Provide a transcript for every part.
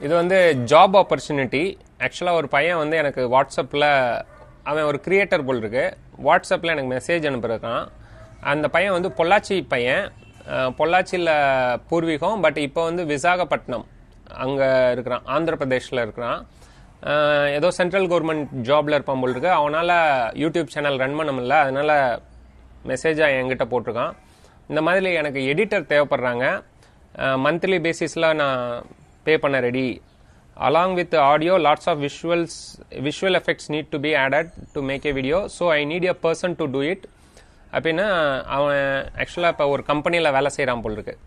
இது வந்து job opportunity ஆக்சுவலாக ஒரு பையன் வந்து எனக்கு வாட்ஸ்அப்பில் அவன் ஒரு கிரியேட்டர் போல் இருக்கு வாட்ஸ்அப்பில் எனக்கு மெசேஜ் அனுப்புறான் அந்த பையன் வந்து பொள்ளாச்சி பையன் அஹ், பொள்ளாச்சியில் பூர்வீகம் பட் இப்போ வந்து விசாகப்பட்டினம் அங்கே இருக்கிறான் ஆந்திர பிரதேஷில் இருக்கிறான் அஹ், ஏதோ சென்ட்ரல் கவர்மெண்ட் ஜாப்ல இருப்பான் போல் இருக்கு அவனால் யூடியூப் சேனல் ரன் பண்ண முடியல அதனால மெசேஜாக என்கிட்ட போட்டிருக்கான் இந்த மாதிரி எனக்கு எடிட்டர் தேவைப்படுறாங்க மந்த்லி பேசிஸில் நான் பே பண்ண ready along with audio lots of visuals visual effects need to be added to make a video so I need a person to do it அப்படின்னா அவன் ஆக்சுவலாக இப்போ ஒரு கம்பெனியில் வேலை செய்கிறான் போல் இருக்கு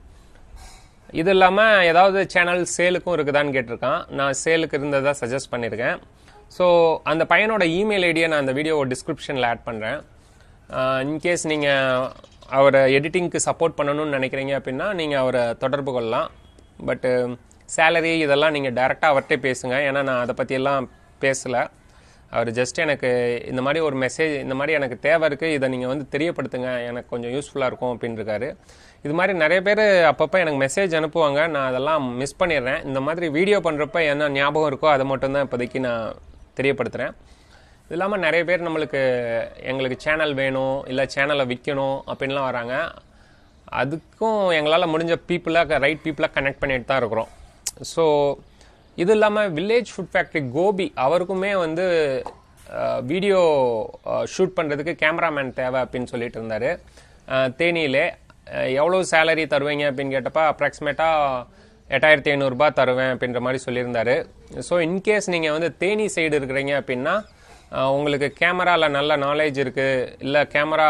இது இல்லாமல் ஏதாவது சேனல் சேலுக்கும் இருக்குதான்னு கேட்டிருக்கான் நான் சேலுக்கு இருந்ததா சஜஸ்ட் பண்ணியிருக்கேன் ஸோ அந்த பையனோட இமெயில் ஐடியை நான் அந்த வீடியோ டிஸ்கிரிப்ஷனில் ஆட் பண்ணுறேன் இன்கேஸ் நீங்கள் அவரை எடிட்டிங்க்கு சப்போர்ட் பண்ணணும்னு நினைக்கிறீங்க அப்படின்னா நீங்கள் அவரை தொடர்பு கொள்ளலாம் பட்டு சேலரி இதெல்லாம் நீங்கள் டைரெக்டாக அவர்கிட்ட பேசுங்க ஏன்னா நான் அதை பற்றியெல்லாம் பேசலை அவர் ஜஸ்ட் எனக்கு இந்த மாதிரி ஒரு மெசேஜ் இந்த மாதிரி எனக்கு தேவை இருக்குது இதை நீங்கள் வந்து தெரியப்படுத்துங்க எனக்கு கொஞ்சம் யூஸ்ஃபுல்லாக இருக்கும் அப்படின்னு இருக்காரு இது மாதிரி நிறைய பேர் அப்பப்போ எனக்கு மெசேஜ் அனுப்புவாங்க நான் அதெல்லாம் மிஸ் பண்ணிடுறேன் இந்த மாதிரி வீடியோ பண்ணுறப்ப என்ன ஞாபகம் இருக்கோ அதை மட்டும்தான் இப்போதைக்கு நான் தெரியப்படுத்துகிறேன் இது இல்லாமல் நிறைய பேர் நம்மளுக்கு எங்களுக்கு சேனல் வேணும் இல்லை சேனலை விற்கணும் அப்படின்லாம் வராங்க அதுக்கும் எங்களால் முடிஞ்ச பீப்புளாக ரைட் பீப்புளாக கனெக்ட் பண்ணிட்டு தான் இருக்கிறோம் ஸோ இது இல்லாமல் வில்லேஜ் ஃபுட் ஃபேக்ட்ரி கோபி அவருக்குமே வந்து வீடியோ ஷூட் பண்ணுறதுக்கு கேமராமேன் தேவை அப்படின்னு சொல்லிட்டு இருந்தார் தேனியிலே அஹ், எவ்வளவு சேலரி தருவீங்க அப்படின்னு கேட்டப்ப அப்ராக்சிமேட்டாக எட்டாயிரத்தி ஐநூறுரூபா தருவேன் அப்படின்ற மாதிரி சொல்லியிருந்தாரு ஸோ இன்கேஸ் நீங்கள் வந்து தேனி சைடு இருக்கிறீங்க அப்படின்னா அஹ், உங்களுக்கு கேமராவில் நல்ல நாலேஜ் இருக்குது இல்லை கேமரா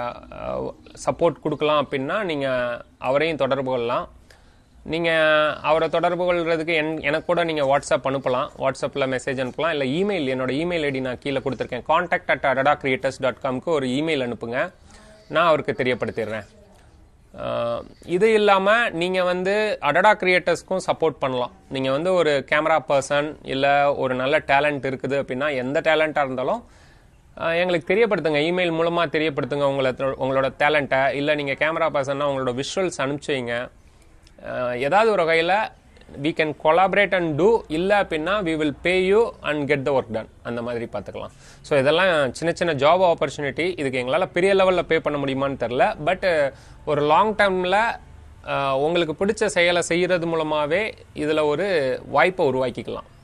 சப்போர்ட் கொடுக்கலாம் அப்படின்னா நீங்கள் அவரையும் தொடர்பு கொள்ளலாம் நீங்கள் அவரை தொடர்பு கொள்றதுக்கு என் எனக்கு கூட நீங்கள் வாட்ஸ்அப் அனுப்பலாம் வாட்ஸ்அப்பில் மெசேஜ் அனுப்பலாம் இல்லை இமெயில் என்னோட இமெயில் ஐடி நான் கீழே கொடுத்துருக்கேன் காண்டாக்ட் அட் அடடா கிரியேட்டர்ஸ் டாட் காம்க்கு ஒரு இமெயில் அனுப்புங்க நான் அவருக்கு தெரியப்படுத்திடுறேன் அஹ், இது இல்லாமல் நீங்கள் வந்து அடடா கிரியேட்டர்ஸ்க்கும் சப்போர்ட் பண்ணலாம் நீங்கள் வந்து ஒரு கேமரா பர்சன் இல்லை ஒரு நல்ல டேலண்ட் இருக்குது அப்படின்னா எந்த டேலண்ட்டாக இருந்தாலும் அஹ், எங்களுக்கு தெரியப்படுத்துங்க இமெயில் மூலமாக தெரியப்படுத்துங்க உங்களை உங்களோட டேலண்ட்டை இல்லை நீங்கள் கேமரா பர்சன்னா உங்களோட விஷுவல்ஸ் அனுப்பிச்சு வைங்க அஹ், ஏதாவது ஒரு வகையில் we can collaborate and do இல்லை அப்படின்னா we will pay you and get the work done அந்த மாதிரி பார்த்துக்கலாம் ஸோ இதெல்லாம் சின்ன சின்ன ஜாப் ஆப்பர்ச்சுனிட்டி இதுக்கு எங்களால் பெரிய லெவலில் பே பண்ண முடியுமான்னு தெரில பட் ஒரு லாங் டேர்மில் உங்களுக்கு பிடிச்ச செயலை செய்கிறது மூலமாகவே இதில் ஒரு வாய்ப்பை உருவாக்கிக்கலாம்